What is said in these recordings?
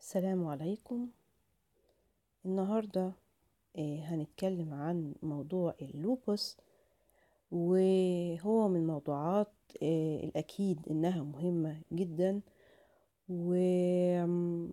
السلام عليكم النهاردة آه، هنتكلم عن موضوع اللوبس وهو من الموضوعات آه، الأكيد إنها مهمة جدا ودكتور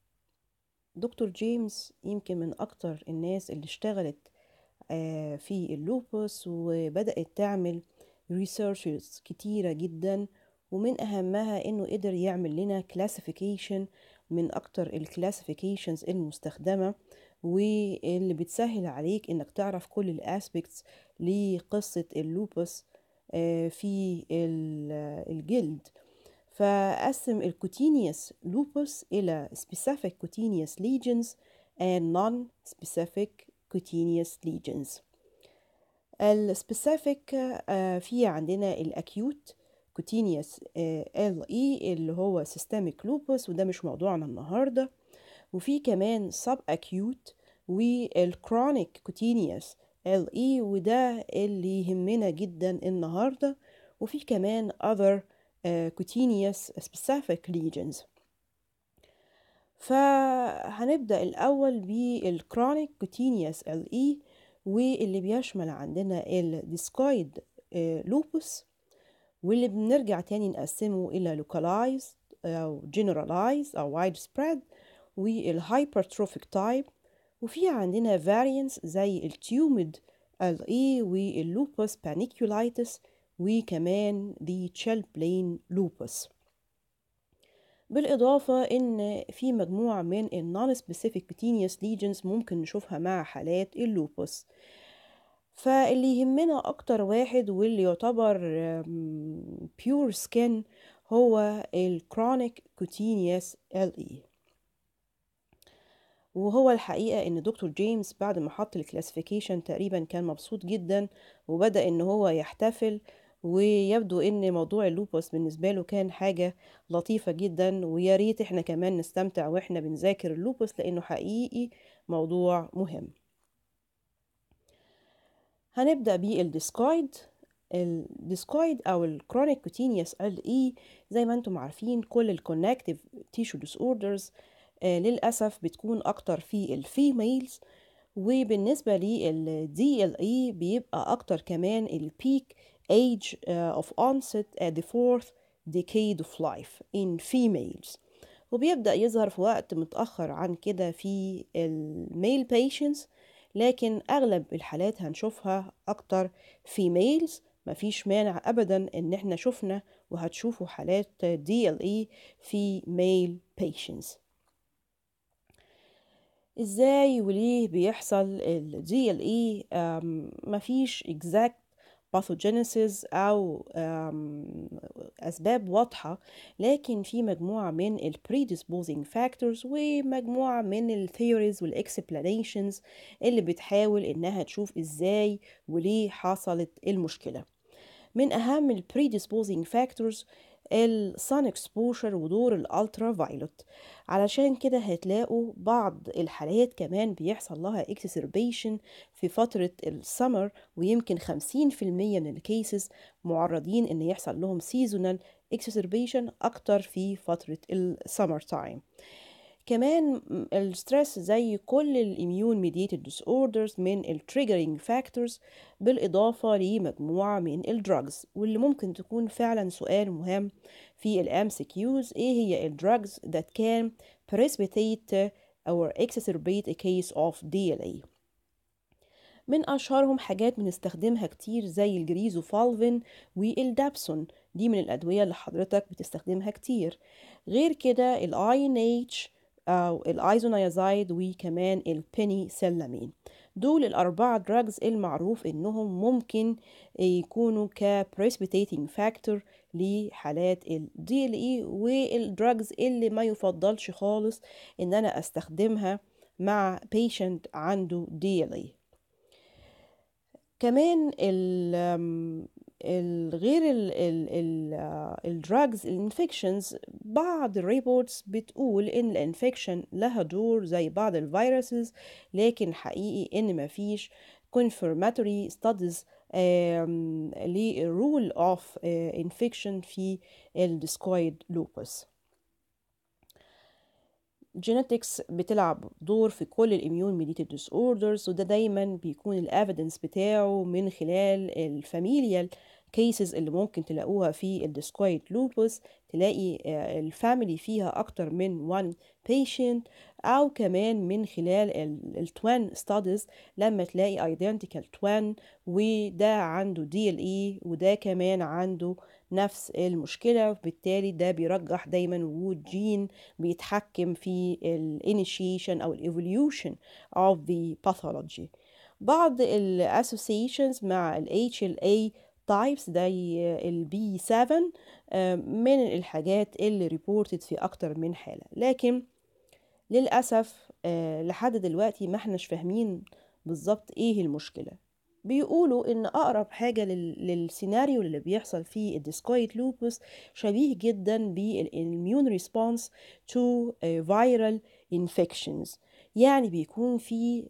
جيمس يمكن من أكتر الناس اللي اشتغلت آه، في اللوبس وبدأت تعمل ريسيرشز كتيرة جدا ومن أهمها إنه قدر يعمل لنا كلاسيفيكيشن من أكتر الكلاسيفيكيشنز المستخدمة واللي بتسهل عليك إنك تعرف كل الأسبكتس لقصة اللوبس آه، في ال- الجلد فقسم الكوتينيوس لوبس إلى specific cutaneous lesions and non-specific cutaneous lesions السبيسيفيك في عندنا الاكيوت كوتينيوس ال اي اللي هو سيستميك لوبس وده مش موضوعنا النهارده وفي كمان سب اكيوت والكرونيك كوتينيوس ال اي وده اللي يهمنا جدا النهارده وفي كمان other uh, cutaneous specific lesions فهنبدأ الأول بالكرونيك كوتينيوس ال اي واللي بيشمل عندنا الديسكويد لوبس واللي بنرجع تاني نقسمه إلى localized أو generalized أو widespread والhypertrophic type وفي عندنا variants زي التيوميد ال اي واللوبس بانيكولايتس وكمان the Chilblain lupus بالإضافة إن في مجموعة من النون سبيسيفيك cutaneous lesions ممكن نشوفها مع حالات اللوبس فاللي يهمنا أكتر واحد واللي يعتبر بيور سكين هو الكرونيك كوتينيوس ال اي وهو الحقيقة إن دكتور جيمس بعد ما حط الكلاسيفيكيشن تقريبا كان مبسوط جدا وبدأ إن هو يحتفل ويبدو إن موضوع اللوبس بالنسبة له كان حاجة لطيفة جدا ويا ريت إحنا كمان نستمتع وإحنا بنذاكر اللوبس لأنه حقيقي موضوع مهم هنبدأ بالديسكويد الديسكويد أو الكرونيك كوتينيوس ال اي زي ما انتم عارفين كل الكونكتيف تيشو ديس اوردرز للأسف بتكون أكتر في الفيميلز وبالنسبة للدي ال اي بيبقى أكتر كمان البيك age uh, of onset at the fourth decade of life in females وبيبدأ يظهر في وقت متأخر عن كده في الميل patients لكن أغلب الحالات هنشوفها أكتر females مفيش مانع أبدا إن احنا شفنا وهتشوفوا حالات DLE في male patients ازاي وليه بيحصل ال DLE um, مفيش exact pathogenesis أو أسباب واضحة لكن في مجموعة من ال predisposing factors ومجموعة من ال theories وال explanations اللي بتحاول إنها تشوف إزاي وليه حصلت المشكلة من أهم ال predisposing factors السان اكسبوشر ودور الالترا فايلوت علشان كده هتلاقوا بعض الحالات كمان بيحصل لها اكسسربيشن في فترة السمر ويمكن 50% من الكيسز معرضين ان يحصل لهم سيزونال اكسسربيشن اكتر في فترة السمر تايم كمان الستريس زي كل الاميون ميديتد ديس اوردرز من التريجرينج فاكتورز بالاضافه لمجموعه من الدراجز واللي ممكن تكون فعلا سؤال مهم في الام سي كيوز ايه هي الدراجز that can precipitate or exacerbate a case of DLA من أشهرهم حاجات بنستخدمها كتير زي الجريزوفالفين والدابسون دي من الأدوية اللي حضرتك بتستخدمها كتير غير كده ال INH أو الايزونيازايد وكمان البيني سلامين دول الأربعة دراجز المعروف إنهم ممكن يكونوا كبريسبيتيتنج فاكتور لحالات ال DLE والدراجز اللي ما يفضلش خالص إن أنا أستخدمها مع patient عنده DLE كمان ال الغير الدراجز الانفكشنز بعض الريبورتس بتقول ان الانفكشن لها دور زي بعض الفيروسز لكن حقيقي ان مفيش confirmatory studies للرول اوف انفكشن في الديسكويد لوبس genetics بتلعب دور في كل الاميون mediated disorders وده دايما بيكون الايفيدنس بتاعه من خلال الفاميليال كيسز اللي ممكن تلاقوها في الديسكويد لوبوس تلاقي الفاميلي فيها اكتر من one patient او كمان من خلال التوين ستاديز لما تلاقي identical twin وده عنده دي ال اي وده كمان عنده نفس المشكلة وبالتالي ده بيرجح دايما وجود جين بيتحكم في ال initiation أو ال evolution of the pathology بعض ال associations مع ال HLA types زي ال B7 من الحاجات اللي reported في أكتر من حالة لكن للأسف لحد دلوقتي ما احناش فاهمين بالظبط ايه المشكلة بيقولوا ان اقرب حاجه للسيناريو اللي بيحصل في الديسكويد لوبوس شبيه جدا بالاميون ريسبونس تو فيرال انفكشنز يعني بيكون في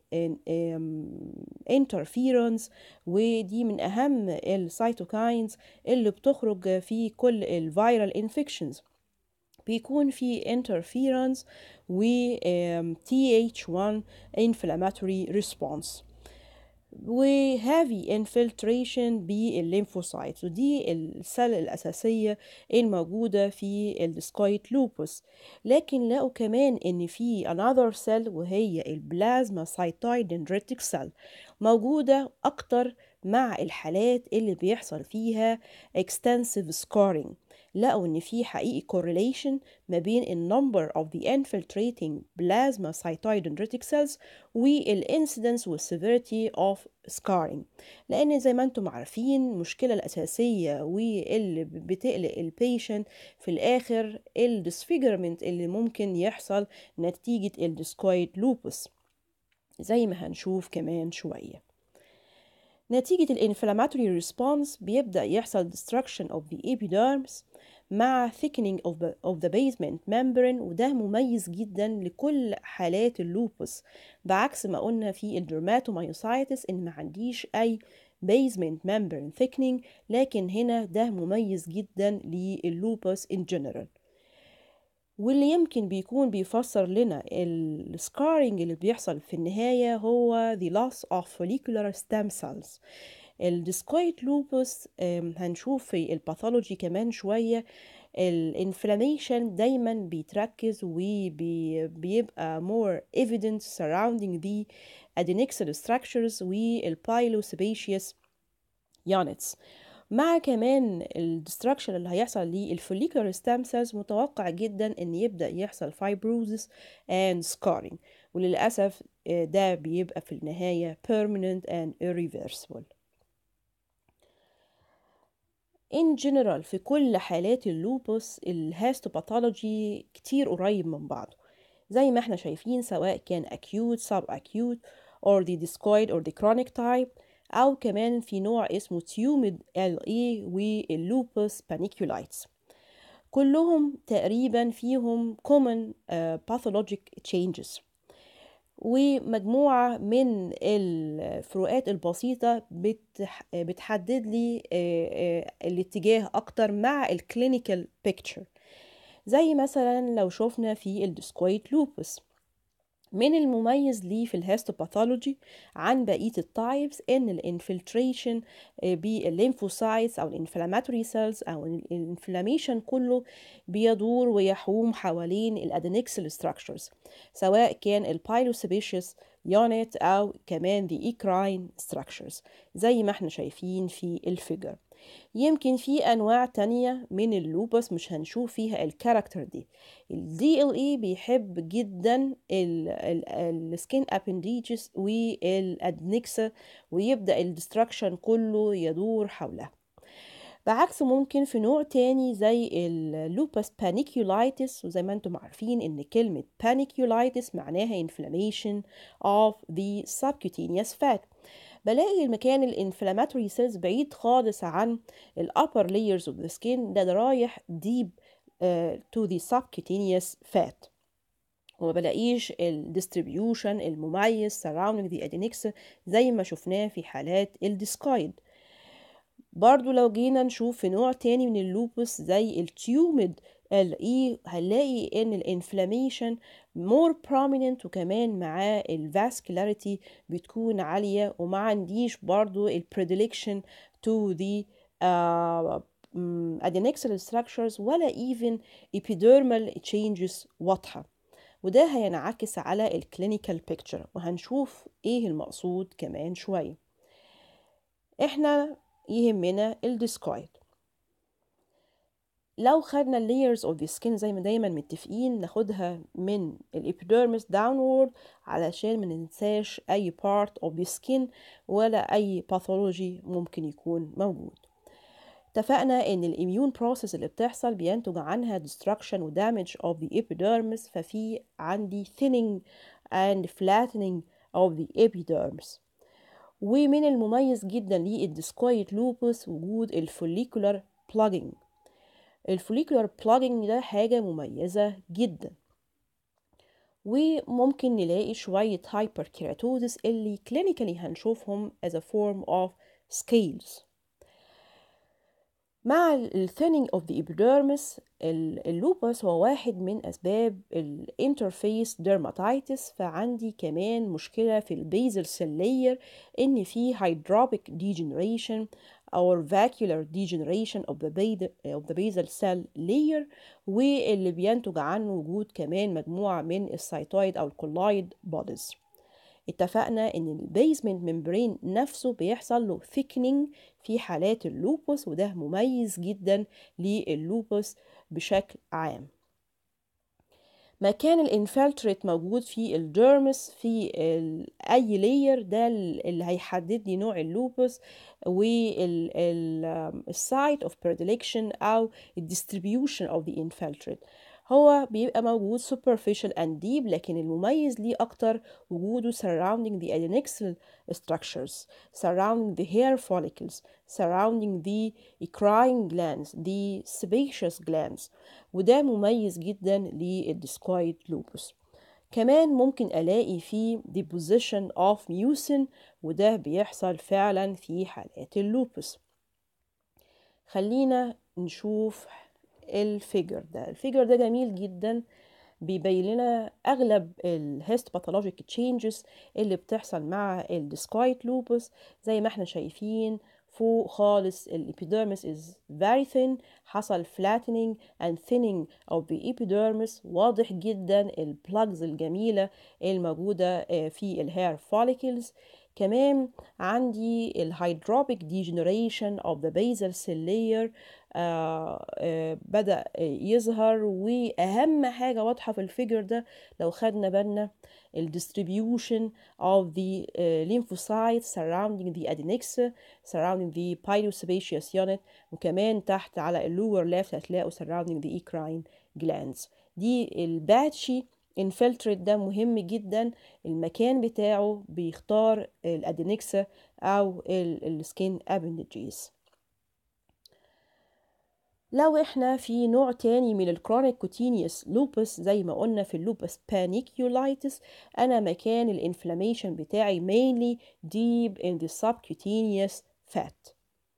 انترفيرنس ودي من اهم السيتوكاينز اللي بتخرج في كل الفيرال انفكشنز بيكون في interference و TH1 inflammatory response وهافي انفلتريشن بالليمفوسايتس ودي السيل الأساسية الموجودة في الديسكويت لوبوس لكن لقوا كمان إن في another cell وهي البلازما سايتويد dendritic cell موجودة أكتر مع الحالات اللي بيحصل فيها extensive scarring لقوا ان في حقيقي correlation ما بين ال number of the infiltrating plasma cytoid dendritic cells وال incidence وال severity of scarring لان زي ما انتم عارفين المشكلة الاساسية واللي بتقلق البيشنت في الاخر ال disfigurement اللي ممكن يحصل نتيجة ال discoid lupus زي ما هنشوف كمان شويه نتيجة الانفلاماتوري ريسبونس بيبدأ يحصل destruction of the epidermis مع thickening of the, of the basement membrane وده مميز جدا لكل حالات اللوبس بعكس ما قلنا في الدرماتومايوسايتس ان ما عنديش اي basement membrane thickening لكن هنا ده مميز جدا لللوبس in general واللي يمكن بيكون بيفسر لنا السكارينج اللي بيحصل في النهاية هو the loss of follicular stem cells الديسكويت لوبوس هنشوف في الباثولوجي كمان شوية الانفلاميشن دايما بيتركز وبيبقى more evident surrounding the adnexal structures والبايلوسبيشيوس units مع كمان الدستركشن اللي هيحصل للفوليكولار ستام سيلز متوقع جدا ان يبدا يحصل fibrosis and scarring وللاسف ده بيبقى في النهايه permanent and irreversible in general في كل حالات اللوبوس الهاستوباثولوجي كتير قريب من بعضه زي ما احنا شايفين سواء كان acute subacute or the discoid or the chronic type أو كمان في نوع اسمه تيوميد ال اي واللوبوس بانيكولايتس كلهم تقريبا فيهم common uh, pathologic changes ومجموعة من الفروقات البسيطة بتح... بتحدد لي الاتجاه أكتر مع الكلينيكال بيكتشر زي مثلا لو شفنا في الديسكويت لوبوس من المميز ليه في الهيستوباثولوجي عن بقية التايبس ان الانفلتريشن بالليمفوسايتس او الانفلاماتوري سيلز او الانفلاميشن كله بيدور ويحوم حوالين الادنكسل ستراكشرز سواء كان البايلوسيبيشيوس يونت او كمان the ecrine structures زي ما احنا شايفين في الفيجر يمكن في انواع تانية من اللوبس مش هنشوف فيها الكاركتر دي الدي ال اي بيحب جدا السكين ابنديجز والادنكسا ويبدا الدستركشن كله يدور حولها بعكس ممكن في نوع تاني زي اللوبس بانيكيولايتس وزي ما انتم عارفين ان كلمة بانيكيولايتس معناها inflammation of the subcutaneous fat بلاقي المكان الانفلاماتوري سيلز بعيد خالص عن الابر layers of the skin ده, ده رايح deep uh, to the subcutaneous fat وما بلاقيش الديستريبيوشن المميز surrounding the adnexia زي ما شفناه في حالات الديسكايد برضو لو جينا نشوف في نوع تاني من اللوبس زي التيوميد الاي هنلاقي ان الانفلاميشن more prominent وكمان معاه الفاسكولاريتي بتكون عالية وما عنديش برضو البريدليكشن to the uh, adnexal structures ولا even epidermal changes واضحة وده هينعكس على الكلينيكال بيكتشر وهنشوف ايه المقصود كمان شوية احنا يهمنا الديسكويد لو خدنا layers of the skin زي ما دايما متفقين ناخدها من الابيديرمس downward علشان ما ننساش اي part of the skin ولا اي pathology ممكن يكون موجود اتفقنا ان الاميون بروسيس اللي بتحصل بينتج عنها destruction و damage of the epidermis ففي عندي thinning and flattening of the epidermis ومن المميز جدا للديسكويد لوبوس وجود الفوليكولار plugging الفوليكولار plugging ده حاجة مميزة جدا وممكن نلاقي شوية هايبر كيراتوزس اللي كلينيكالي هنشوفهم as a form of scales مع ال thinning of the epidermis اللوبس هو واحد من أسباب الانترفيس dermatitis فعندي كمان مشكلة في البيزل سيل layer إن في hydropic degeneration or vacuolar degeneration of the, of the basal cell layer واللي بينتج عنه وجود كمان مجموعة من السيتويد أو الكولايد bodies اتفقنا ان البيزمنت ممبرين نفسه بيحصل له thickening في حالات اللوبوس وده مميز جدا لللوبوس بشكل عام مكان الانفلتريت موجود في الديرمس في اي لاير ده اللي هيحدد لي نوع اللوبس والسايت اوف بريدليكشن او الديستريبيوشن اوف ذا انفلتريت هو بيبقى موجود superficial and deep لكن المميز ليه أكتر وجوده surrounding the adnexal structures surrounding the hair follicles surrounding the eccrine glands the sebaceous glands وده مميز جدا للديسكويد lupus كمان ممكن ألاقي فيه deposition of mucin وده بيحصل فعلا في حالات اللوبس خلينا نشوف الفيجر ده الفيجر ده جميل جدا بيبين لنا اغلب الهيستوباثولوجيك تشينجز اللي بتحصل مع الديسكويت لوبس زي ما احنا شايفين فوق خالص الابيديرمس is very thin حصل flattening and thinning of the epidermis واضح جدا البلاجز الجميلة الموجودة في الهير follicles كمان عندي الهيدروبيك degeneration of the basal cell layer آه آه بدأ يظهر وأهم حاجة واضحة في الفيجر ده لو خدنا بالنا ال distribution of the uh, lymphocytes surrounding the adnexa surrounding the pilosebaceous unit وكمان تحت على ال lower left هتلاقوا surrounding the eccrine glands دي الباتشي انفلتريت ده مهم جدا المكان بتاعه بيختار الادينكسا او السكين ابندجيز لو احنا في نوع تاني من الكرونيك كوتينيوس لوبس زي ما قلنا في اللوبس بانيكيولايتس انا مكان الانفلاميشن بتاعي mainly deep in the subcutaneous fat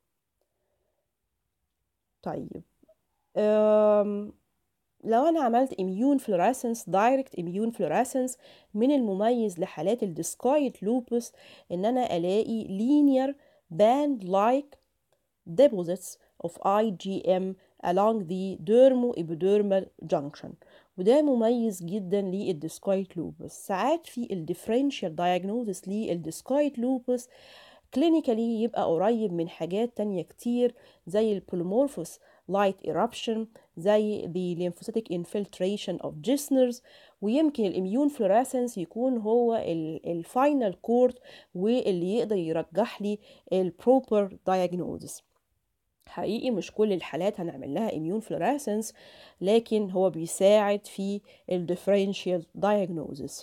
طيب أم لو انا عملت immune fluorescence direct immune fluorescence من المميز لحالات الديسكويد لوبس ان انا الاقي linear band like deposits of IgM along the dermo-epidermal junction وده مميز جدا للديسكويد لوبس ساعات في الديفرنشال diagnosis للديسكويد لوبس كلينيكالي يبقى قريب من حاجات تانية كتير زي البوليمورفوس light eruption زي the lymphocytic infiltration of Gisners ويمكن الاميون فلوريسنس يكون هو الفاينل كورد واللي يقدر يرجح لي البروبر diagnosis حقيقي مش كل الحالات هنعمل لها immune fluorescence لكن هو بيساعد في الديفرنشال diagnosis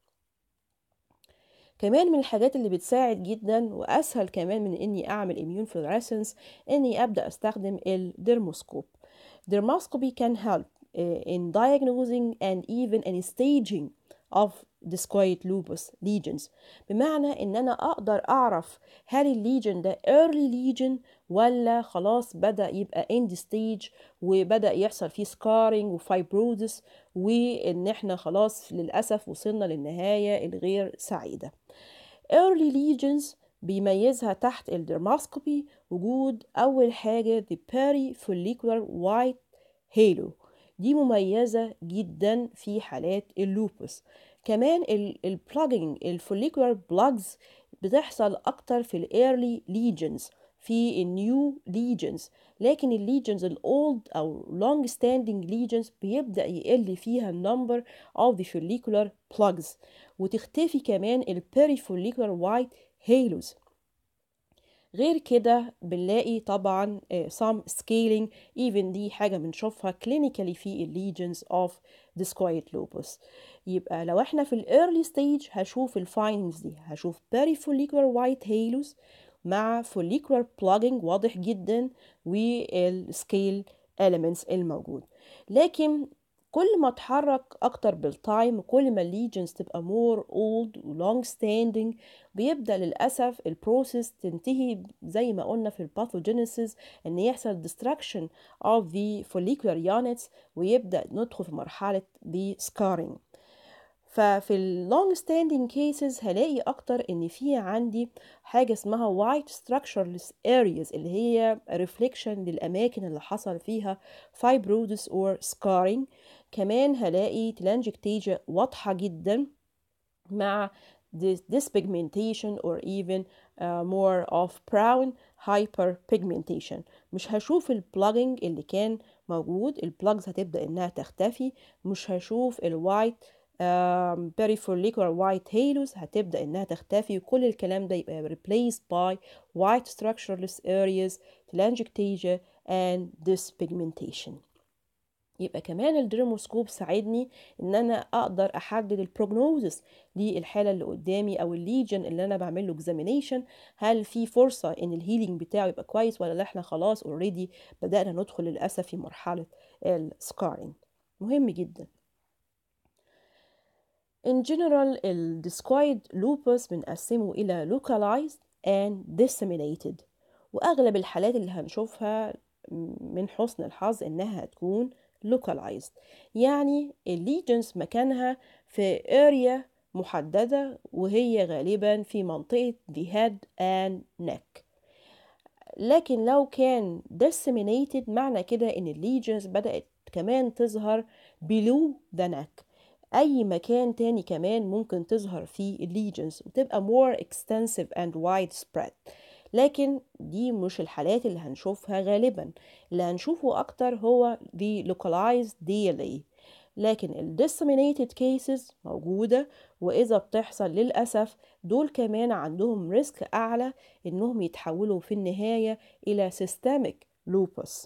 كمان من الحاجات اللي بتساعد جدا واسهل كمان من اني اعمل immune fluorescence اني ابدا استخدم الديرموسكوب dermoscopy can help in diagnosing and even in staging of discoid lupus lesions بمعنى ان انا اقدر اعرف هل الليجن ده early lesion ولا خلاص بدأ يبقى end stage وبدأ يحصل فيه scarring وفايبروزس وإن احنا خلاص للأسف وصلنا للنهاية الغير سعيدة early lesions بيميزها تحت الدرماسكوبي وجود أول حاجة the perifollicular white halo دي مميزة جدا في حالات اللوبس كمان البلاجنج الفوليكولار بلاجز بتحصل أكتر في الايرلي ليجنز في النيو ليجنز لكن الليجنز الاولد او long standing legions بيبدأ يقل فيها النمبر of the follicular plugs وتختفي كمان البيريفوليكولار وايت هيلوز غير كده بنلاقي طبعا some scaling even دي حاجة بنشوفها clinically في legions of discoid lupus يبقى لو احنا في early stage هشوف الفايندز دي هشوف perifollicular white halos مع follicular plugging واضح جدا والسكيل elements الموجود لكن كل ما اتحرك اكتر بالتايم كل ما الليجنز تبقى مور اولد ولونج ستاندنج بيبدا للاسف البروسيس تنتهي زي ما قلنا في الباثوجينيسيس ان يحصل destruction of the follicular units ويبدا ندخل في مرحله the scarring ففي اللونج ستاندينج كيسز هلاقي اكتر ان في عندي حاجه اسمها white structureless areas اللي هي reflection للاماكن اللي حصل فيها fibrosis or scarring كمان هلاقي telangiectasia واضحه جدا مع dyspigmentation or even uh, more of brown hyperpigmentation مش هشوف البلاجنج اللي كان موجود البلاجز هتبدأ انها تختفي مش هشوف الوايت perifollicular white halos هتبدأ إنها تختفي وكل الكلام ده يبقى replaced by white structureless areas telangiectasia and dyspigmentation يبقى كمان الدرموسكوب ساعدني ان انا اقدر احدد البروجنوزس للحاله اللي قدامي او الليجن اللي انا بعمل له اكزامينيشن هل في فرصه ان الهيلينج بتاعه يبقى كويس ولا احنا خلاص اوريدي بدانا ندخل للاسف في مرحله السكارينج مهم جدا In general الديسكويد lupus بنقسمه إلى localized and disseminated وأغلب الحالات اللي هنشوفها من حسن الحظ إنها هتكون localized يعني الليجنز مكانها في area محددة وهي غالبا في منطقة the head and neck لكن لو كان disseminated معنى كده إن الليجنز بدأت كمان تظهر below the neck أي مكان تاني كمان ممكن تظهر فيه الليجنز وتبقى more extensive and widespread لكن دي مش الحالات اللي هنشوفها غالبا اللي هنشوفه أكتر هو the localized DLA لكن ال disseminated cases موجودة وإذا بتحصل للأسف دول كمان عندهم ريسك أعلى إنهم يتحولوا في النهاية إلى systemic lupus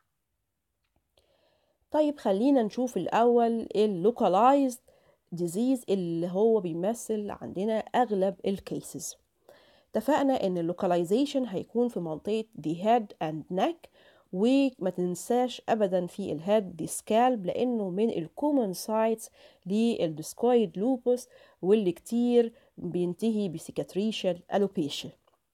طيب خلينا نشوف الأول اللوكالايزد ديزيز اللي هو بيمثل عندنا أغلب الكيسز اتفقنا ان اللوكاليزيشن هيكون في منطقة the head and neck وما تنساش ابدا في الهيد دي سكالب لانه من الكومن سايتس للديسكويد لوبوس واللي كتير بينتهي بسيكاتريشال الوبيشيا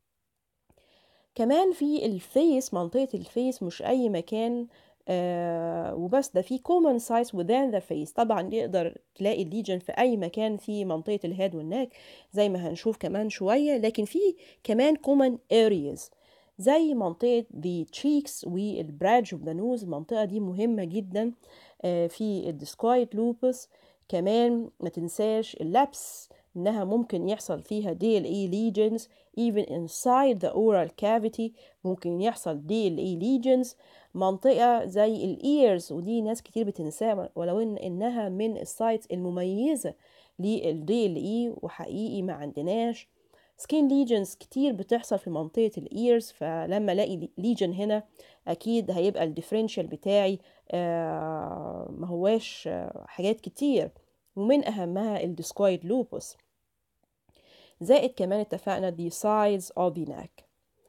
كمان في الفيس منطقة الفيس مش أي مكان آه وبس ده في common sites within the face طبعا يقدر تلاقي الليجن في أي مكان في منطقة الهيد والنك زي ما هنشوف كمان شوية لكن في كمان common areas زي منطقة the cheeks والبراج of the nose المنطقة دي مهمة جدا آه في الديسكويد لوبس كمان ما تنساش اللبس انها ممكن يحصل فيها DLE lesions even inside the oral cavity ممكن يحصل DLE lesions منطقة زي الايرز ودي ناس كتير بتنساها ولو ان انها من السايتس المميزة للدي ال اي وحقيقي ما عندناش سكين ليجنز كتير بتحصل في منطقة الايرز فلما الاقي ليجن هنا اكيد هيبقى الديفرنشال بتاعي آه ما هواش آه حاجات كتير ومن اهمها الديسكويد لوبوس زائد كمان اتفقنا the size of the neck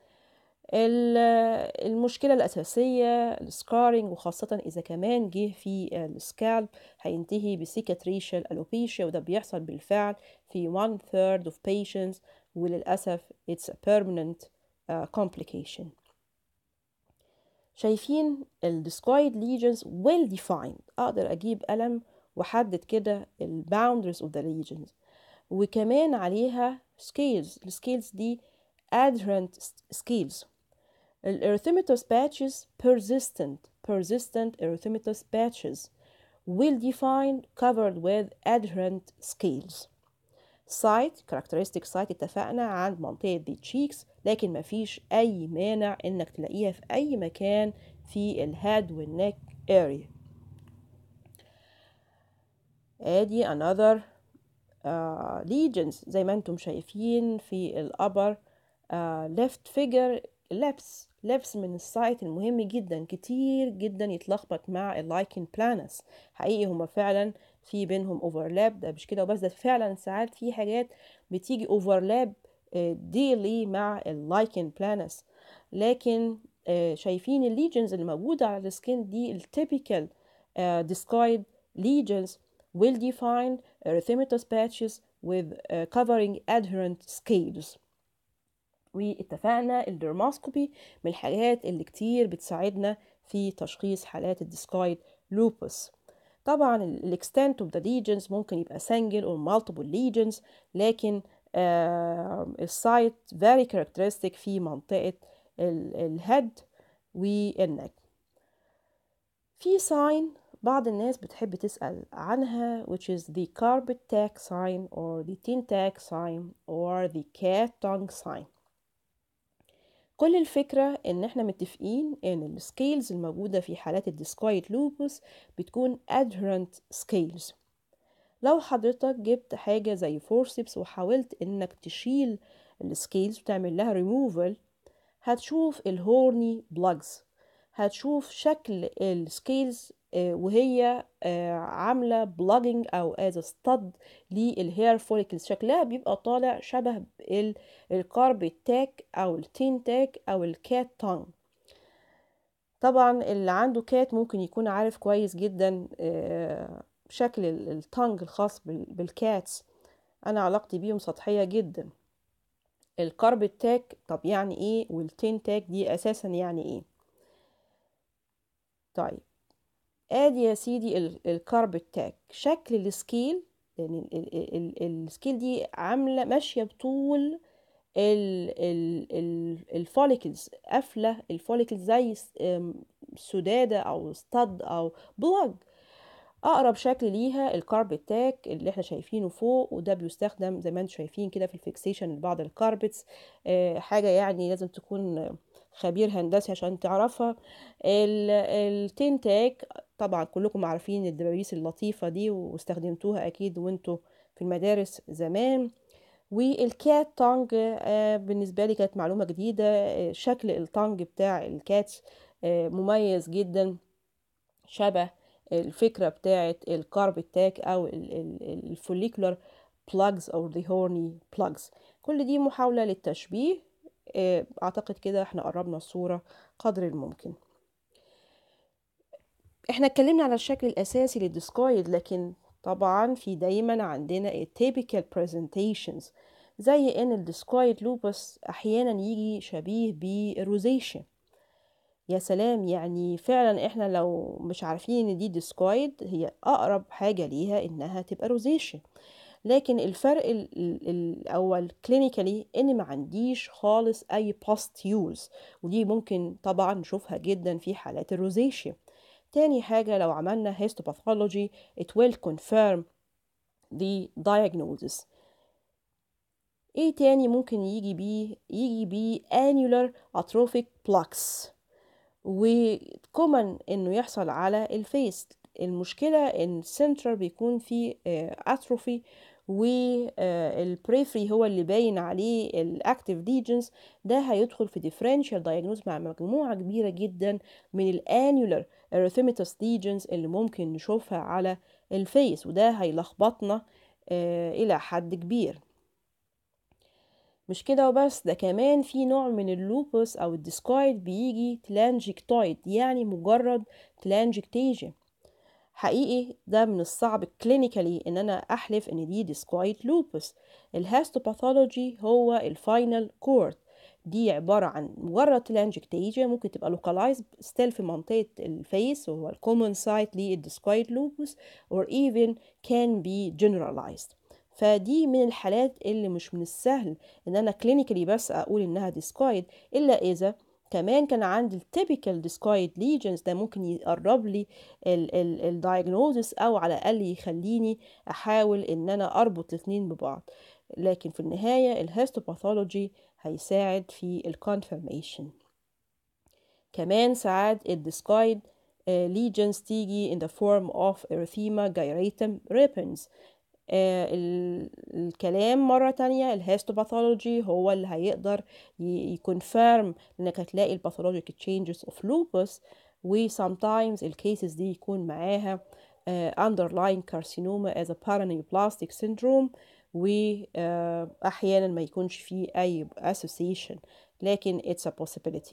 المشكلة الأساسية السكارينج وخاصة إذا كمان جه في السكالب هينتهي بسيكاتريشال ألوبيشيا وده بيحصل بالفعل في one third of patients وللأسف it's a permanent uh, complication شايفين ال discoid lesions well defined أقدر أجيب قلم وأحدد كده ال boundaries of the lesions وكمان عليها scales السكيلز دي adherent scales ال erythematous patches persistent persistent erythematous patches well defined covered with adherent scales site characteristic site اتفقنا عند منطقة the cheeks لكن مفيش أي مانع إنك تلاقيها في أي مكان في الهاد والنك area ادي another uh, legions زي ما انتم شايفين في الأبر uh, left figure لبس لبس من السايت المهم جدا كتير جدا يتلخبط مع اللايكن بلانس حقيقي هما فعلا في بينهم اوفرلاب ده مش كده وبس ده فعلا ساعات في حاجات بتيجي اوفرلاب ديلي مع اللايكن بلانس لكن شايفين الليجنز اللي موجودة على السكين دي التيبيكال discoid lesions well defined erythematous patches with uh, covering adherent scales واتفقنا الدرماسكوبي من الحاجات اللي كتير بتساعدنا في تشخيص حالات الديسكايد لوبس طبعا الاكستنت اوف ذا lesions ممكن يبقى single or multiple lesions لكن السايت very characteristic في منطقة الهيد والنك في ساين بعض الناس بتحب تسأل عنها which is the carpet tag sign or the tin tag sign or the cat tongue sign كل الفكرة ان احنا متفقين ان السكيلز الموجودة في حالات الديسكويد لوبوس بتكون adherent scales لو حضرتك جبت حاجة زي فورسيبس وحاولت انك تشيل السكيلز وتعمل لها removal هتشوف الهورني بلاجز هتشوف شكل السكيلز وهي عاملة بلاجنج أو از ستاد للهير فوليكلز شكلها بيبقى طالع شبه الكارب تاك أو التين تاك أو الكات تونج طبعا اللي عنده كات ممكن يكون عارف كويس جدا شكل التونج الخاص بالكاتس أنا علاقتي بيهم سطحية جدا الكارب تاك طب يعني ايه والتين تاك دي أساسا يعني ايه طيب ادي يا سيدي الكارب تاك شكل السكيل يعني السكيل دي عامله ماشيه بطول الفوليكلز قافله الفوليكلز زي سداده او ستاد او بلاج اقرب شكل ليها الكارب تاك اللي احنا شايفينه فوق وده بيستخدم زي ما انتم شايفين كده في الفيكسيشن لبعض الكاربتس حاجه يعني لازم تكون خبير هندسي عشان تعرفها التين تاك طبعا كلكم عارفين الدبابيس اللطيفة دي واستخدمتوها أكيد وانتوا في المدارس زمان والكات تانج بالنسبة لي كانت معلومة جديدة شكل التانج بتاع الكات مميز جدا شبه الفكرة بتاعة الكارب تاك أو الفوليكولار plugs أو the horny plugs كل دي محاولة للتشبيه أعتقد كده احنا قربنا الصورة قدر الممكن احنا اتكلمنا على الشكل الاساسي للديسكويد لكن طبعا في دايما عندنا typical presentations زي ان الديسكويد لوبس احيانا يجي شبيه بالروزيشن يا سلام يعني فعلا احنا لو مش عارفين ان دي ديسكويد هي اقرب حاجه ليها انها تبقى روزيشن لكن الفرق الاول كلينيكالي ان ما عنديش خالص اي باستيولز ودي ممكن طبعا نشوفها جدا في حالات الروزيشيا تاني حاجة لو عملنا histopathology it will confirm the diagnosis ايه تاني ممكن يجي بيه يجي بيه annular atrophic plaques وكومن انه يحصل على الفيس المشكلة ان السنترال بيكون فيه اتروفي والبريفري هو اللي باين عليه الاكتيف ليجنز ده هيدخل في ديفرنشال دايجنوز مع مجموعة كبيرة جدا من الانيولر erythematous lesions اللي ممكن نشوفها على الفيس وده هيلخبطنا الى حد كبير مش كده وبس ده كمان في نوع من اللوبس او الديسكويد بيجي تلانجيكتويد يعني مجرد تلانجيكتيجن حقيقي ده من الصعب كلينيكالي ان انا احلف ان دي ديسكويد لوبس الهاستوباثولوجي هو الفاينل كورت دي عبارة عن مجرد telangiectasia ممكن تبقى localized still في منطقة الفيس وهو الكومن سايت للديسكويد لوبوس or even can be generalized فدي من الحالات اللي مش من السهل ان انا كلينيكالي بس اقول انها ديسكويد الا اذا كمان كان عندي التيبيكال ديسكويد ليجنز ده ممكن يقرب لي الدايجنوزس او على الاقل يخليني احاول ان انا اربط الاثنين ببعض لكن في النهايه الهيستوباثولوجي هيساعد في الكونفirmation كمان ساعات الديسكويد ليجنز تيجي in the form of erythema gyratum repens آه الكلام مرة تانية الهيستوباثولوجي هو اللي هيقدر يكونفيرم انك هتلاقي الباثولوجيك تشينجز اوف لوبس و sometimes الكيسز دي يكون معاها uh, underlying carcinoma as a paraneoplastic syndrome وأحيانا uh, ما يكونش فيه أي association لكن it's a possibility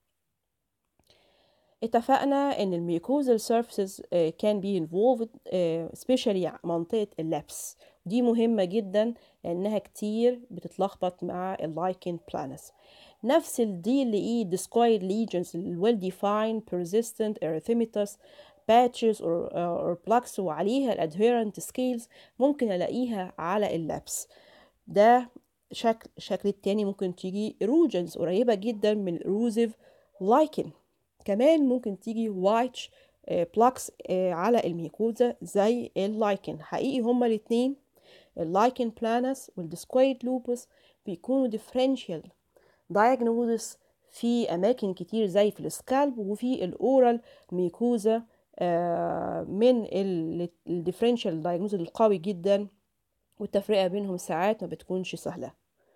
اتفقنا ان الميوكوزال سيرفيسز كان بي involved especially منطقة اللبس دي مهمة جدا لانها كتير بتتلخبط مع اللايكن بلانس نفس الدي اللي ايه discoid lesions well defined persistent erythematous patches or, uh, or plaques وعليها الادهيرنت scales ممكن الاقيها على اللبس ده شكل الشكل التاني ممكن تيجي erosions قريبة جدا من erosive lichen كمان ممكن تيجي وايت بلاكس على الميكوزا زي اللايكن حقيقي هما الاتنين اللايكن بلانس والديسكويد لوبس بيكونوا ديفرنشال دايجنوزس في اماكن كتير زي في السكالب وفي الاورال ميكوزا من الديفرنشال دايجنوز القوي جدا والتفرقه بينهم ساعات ما بتكونش سهله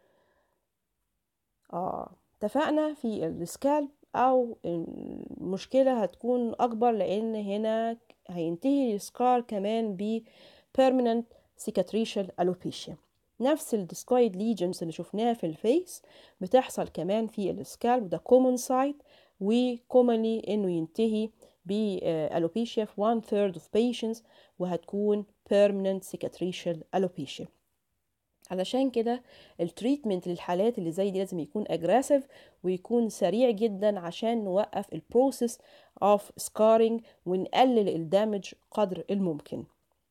اه اتفقنا في السكالب او المشكلة هتكون اكبر لان هنا هينتهي السكار كمان ب permanent cicatricial alopecia نفس الديسكويد ليجنز اللي شفناها في الفيس بتحصل كمان في السكالب ده common site وكومنلي انه ينتهي بالوبيشيا في one third of patients وهتكون permanent cicatricial alopecia علشان كده التريتمنت للحالات اللي زي دي لازم يكون اجريسيف ويكون سريع جدا عشان نوقف البروسيس اوف سكارينج ونقلل الدامج قدر الممكن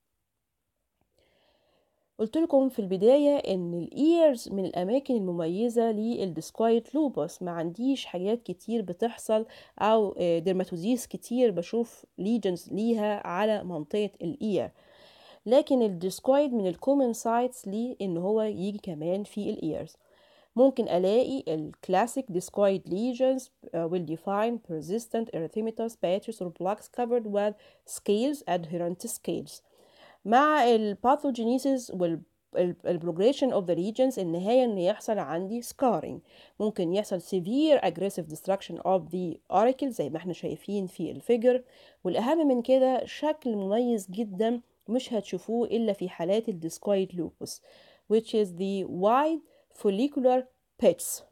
قلت لكم في البداية ان الايرز من الاماكن المميزة للديسكويت لوبس ما عنديش حاجات كتير بتحصل او ديرماتوزيس كتير بشوف ليجنز ليها على منطقة الاير لكن الديسكويد من الكومن سايتس ليه ان هو يجي كمان في الايرز ممكن الاقي الكلاسيك discoid lesions uh, will define persistent erythematous patches or plaques covered with scales adherent scales مع الباثوجينيسيس وال البروجريشن اوف ذا regions النهاية ان يحصل عندي scarring ممكن يحصل severe aggressive destruction of the auricle زي ما احنا شايفين في الفيجر والاهم من كده شكل مميز جدا مش هتشوفوه إلا في حالات الديسكويد لوبوس which is the wide follicular pits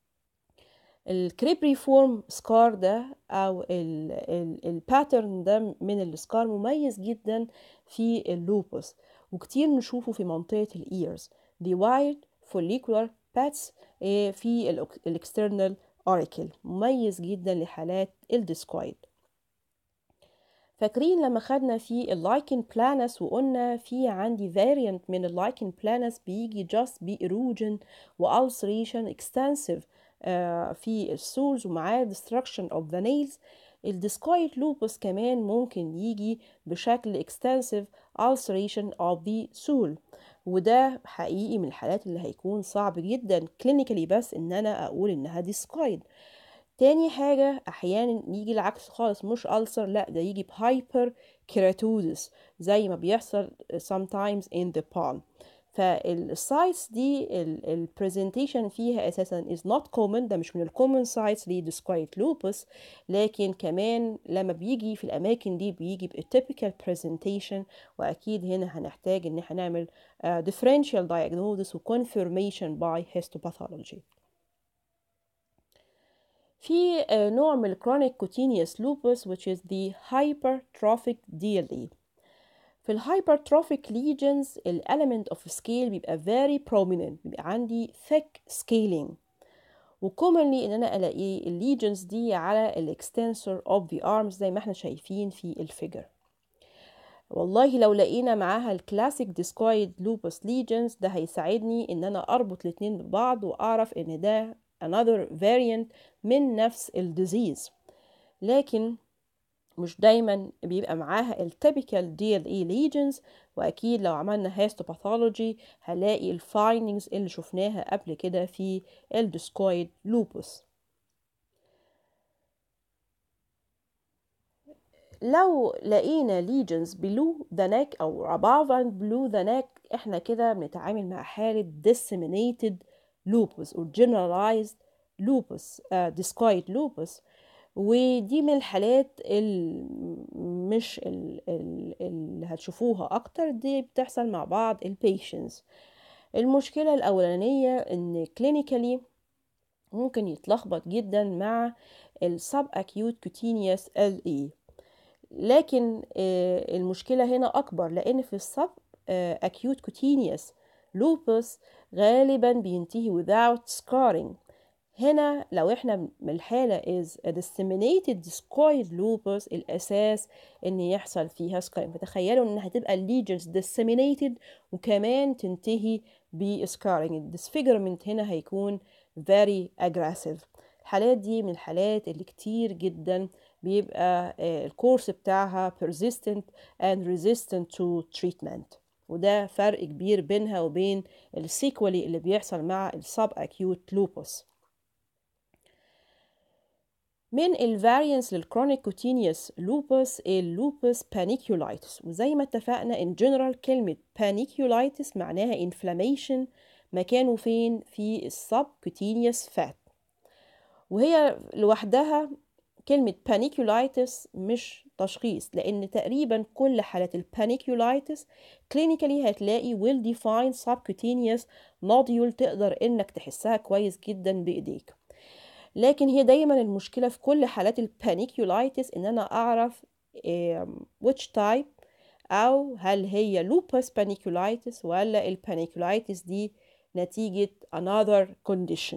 الكريبري فورم سكار ده أو الباترن ده من السكار مميز جدا في اللوبوس وكتير نشوفه في منطقة الإيرز the wide follicular pits في الاكسترنال auricle مميز جدا لحالات الديسكويد فاكرين لما خدنا في اللايكن بلانس وقلنا في عندي variant من اللايكن بلانس بيجي just بإروجن وألسريشن extensive uh, في السولز ومعاه destruction of the nails الديسكويت لوبوس كمان ممكن يجي بشكل extensive ulceration of the soul وده حقيقي من الحالات اللي هيكون صعب جدا كلينيكالي بس ان انا اقول انها ديسكويد تاني حاجة أحيانا يجي العكس خالص مش ألسر لأ ده يجي بهايبر كيراتوزس زي ما بيحصل sometimes in the palm فالسايتس دي البرزنتيشن فيها اساسا is not common ده مش من الكومن سايتس لديسكويت لوبس لكن كمان لما بيجي في الاماكن دي بيجي بتيبيكال برزنتيشن واكيد هنا هنحتاج ان احنا نعمل uh, differential diagnosis و confirmation by histopathology في نوع من الكرونيك كوتينيوس لوبس which is the hypertrophic DLE في الهايبرتروفيك legions element of scale بيبقى very prominent بيبقى عندي thick scaling وكومنلي ان انا الاقي الليجنز دي على الاكستنسور اوف ذا ارمز زي ما احنا شايفين في الفيجر والله لو لقينا معاها الكلاسيك ديسكويد لوبس ليجنز ده هيساعدني ان انا اربط الاتنين ببعض واعرف ان ده another variant من نفس الديزيز لكن مش دايما بيبقى معاها التيبيكال دي ال اي ليجنز واكيد لو عملنا هيستوباثولوجي هلاقي الفايندنجز اللي شفناها قبل كده في الديسكويد لوبوس لو لقينا ليجنز بلو ذا نيك او above and below the neck احنا كده بنتعامل مع حالة disseminated lupus or generalized lupus uh, discoid lupus ودي من الحالات اللي مش اللي هتشوفوها اكتر دي بتحصل مع بعض البيشنز المشكلة الأولانية إن كلينيكالي ممكن يتلخبط جدا مع السب أكيوت كوتينيوس ال اي لكن المشكلة هنا أكبر لأن في السب أكيوت كوتينيوس لوبس غالبا بينتهي without scarring هنا لو احنا من الحالة is a disseminated discoid lupus الأساس إن يحصل فيها scarring فتخيلوا إن هتبقى lesions disseminated وكمان تنتهي ب scarring الدisfigurement هنا هيكون very aggressive الحالات دي من الحالات اللي كتير جدا بيبقى الكورس بتاعها persistent and resistant to treatment وده فرق كبير بينها وبين السيكولي اللي بيحصل مع السب acute lupus من الفاريانس للكرونيك كوتينيوس لوبس اللوبس بانيكيولايتس وزي ما اتفقنا ان جنرال كلمة بانيكيولايتس معناها انفلاميشن مكانه فين في السب كوتينيوس فات وهي لوحدها كلمة بانيكيولايتس مش تشخيص لأن تقريبا كل حالات البانيكيولايتس كلينيكالي هتلاقي well defined subcutaneous nodule تقدر إنك تحسها كويس جدا بإيديك لكن هي دايما المشكلة في كل حالات البانيكيولايتس إن أنا أعرف which type أو هل هي lupus paniculatus ولا البانيكيولايتس دي نتيجة another condition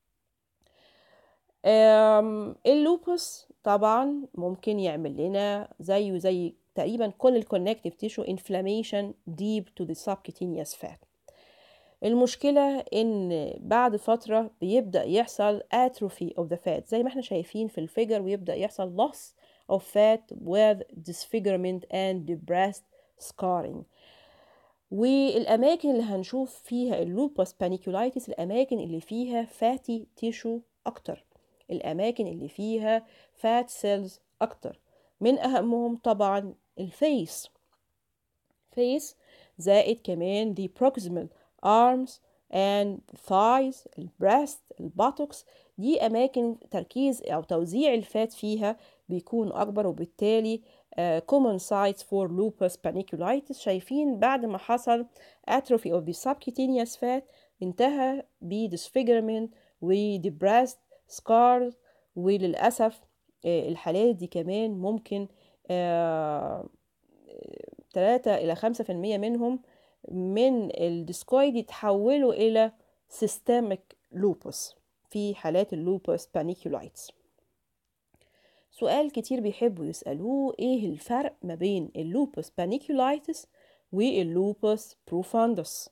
اللوبس طبعا ممكن يعمل لنا زيه زي تقريبا كل الكونكتيف تيشو انفلاميشن ديب تو ذا subcutaneous fat المشكلة إن بعد فترة بيبدأ يحصل atrophy of the fat زي ما احنا شايفين في الفيجر ويبدأ يحصل loss of fat with disfigurement and depressed scarring والأماكن اللي هنشوف فيها اللوبس بانيكولايتس الأماكن اللي فيها فاتي تيشو أكتر الأماكن اللي فيها فات سيلز أكتر من أهمهم طبعا الفيس فيس زائد كمان the proximal arms and thighs البريست الباتوكس دي أماكن تركيز أو توزيع الفات فيها بيكون أكبر وبالتالي uh, common sites for lupus paniculitis شايفين بعد ما حصل atrophy of the subcutaneous fat انتهى ب disfigurement و depressed scars وللأسف الحالات دي كمان ممكن تلاتة إلى خمسة في المية منهم من الديسكويد يتحولوا إلى systemic lupus في حالات اللوبس بانيكولايتس سؤال كتير بيحبوا يسألوه إيه الفرق ما بين اللوبس بانيكولايتس واللوبس بروفاندس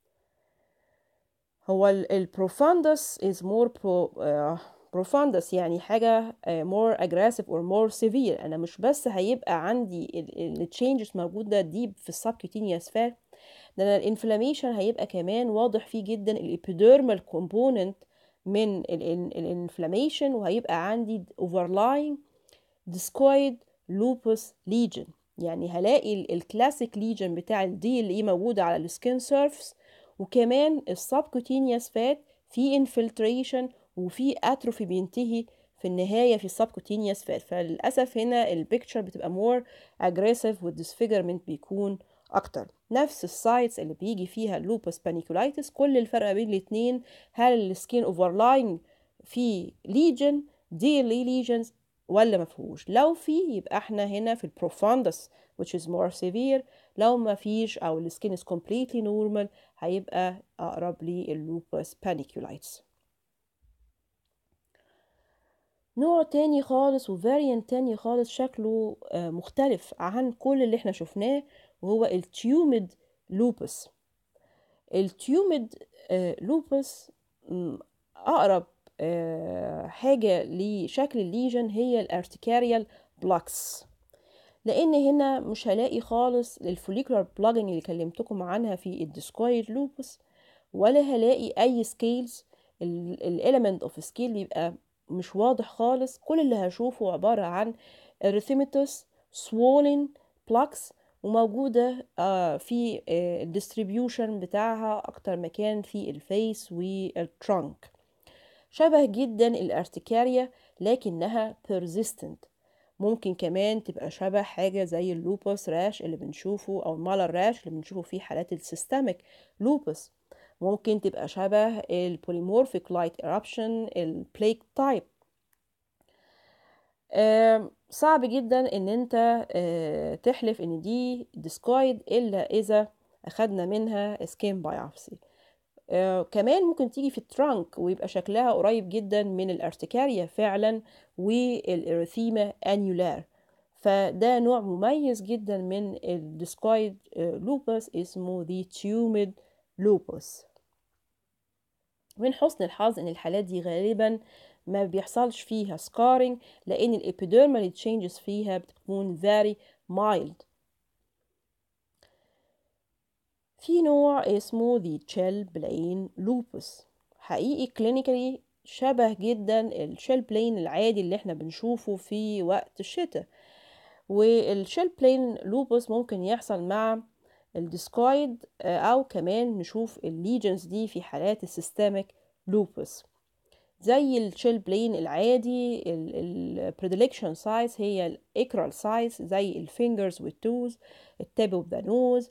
هو البروفاندس is more pro, uh, profoundus يعني حاجة more aggressive or more severe أنا مش بس هيبقى عندي التشينجز موجودة ديب في السبكوتينيوس فات ده أنا الانفلاميشن هيبقى كمان واضح فيه جدا الابيديرمال كومبوننت من الانفلاميشن وهيبقى عندي overlying discoid lupus lesion يعني هلاقي الكلاسيك ليجن بتاع الدي اللي موجودة على السكين سيرفس وكمان السبكوتينيوس فات في انفلتريشن وفي اتروفي بينتهي في النهاية في السبكوتينيوس فات فللأسف هنا البيكتشر بتبقى مور اجريسيف والديسفيجرمنت بيكون أكتر نفس السايتس اللي بيجي فيها اللوبس بانيكولايتس كل الفرق بين الاتنين هل السكين اوفرلاين في ليجن دي لي ليجنز ولا ما فيهوش لو في يبقى احنا هنا في البروفاندس which is more severe لو ما فيش او السكين is completely normal هيبقى اقرب للوبس بانيكولايتس نوع تاني خالص وفاريانت تاني خالص شكله آه، مختلف عن كل اللي احنا شفناه وهو التيوميد لوبس التيوميد لوبس أقرب آه، حاجة لشكل الليجن هي الارتكاريال بلاكس لان هنا مش هلاقي خالص الفوليكولار بلاجنج اللي كلمتكم عنها في الديسكويد لوبس ولا هلاقي اي سكيلز الاليمنت اوف سكيل بيبقى مش واضح خالص كل اللي هشوفه عبارة عن erythematous swollen plaques وموجودة آه، في الديستريبيوشن بتاعها أكتر مكان في الفيس والترانك شبه جدا الارتكاريا لكنها persistent ممكن كمان تبقى شبه حاجة زي اللوبوس راش اللي بنشوفه أو المالر راش اللي بنشوفه في حالات السيستميك لوبوس ممكن تبقى شبه البوليمورفيك لايت eruption البليك تايب صعب جدا ان انت آه، تحلف ان دي ديسكويد الا اذا اخدنا منها سكين بايوبسي كمان ممكن تيجي في الترانك ويبقى شكلها قريب جدا من الارتكاريا فعلا والإريثيما انيولار فده نوع مميز جدا من الديسكويد لوبس اسمه ذي تيوميد لوبس من حسن الحظ ان الحالات دي غالبا ما بيحصلش فيها سكارينج لان الابيديرمال تشينجز فيها بتكون very mild في نوع اسمه the shell plane lupus حقيقي كلينيكالي شبه جدا الشيل بلين العادي اللي احنا بنشوفه في وقت الشتاء والشيل بلين لوبوس ممكن يحصل مع الديسكويد او كمان نشوف الليجنز دي في حالات السيستميك لوبوس زي الشيل بلين العادي البريدليكشن سايز هي الاكرال سايز زي الفينجرز والتوز التاب اوف ذا نوز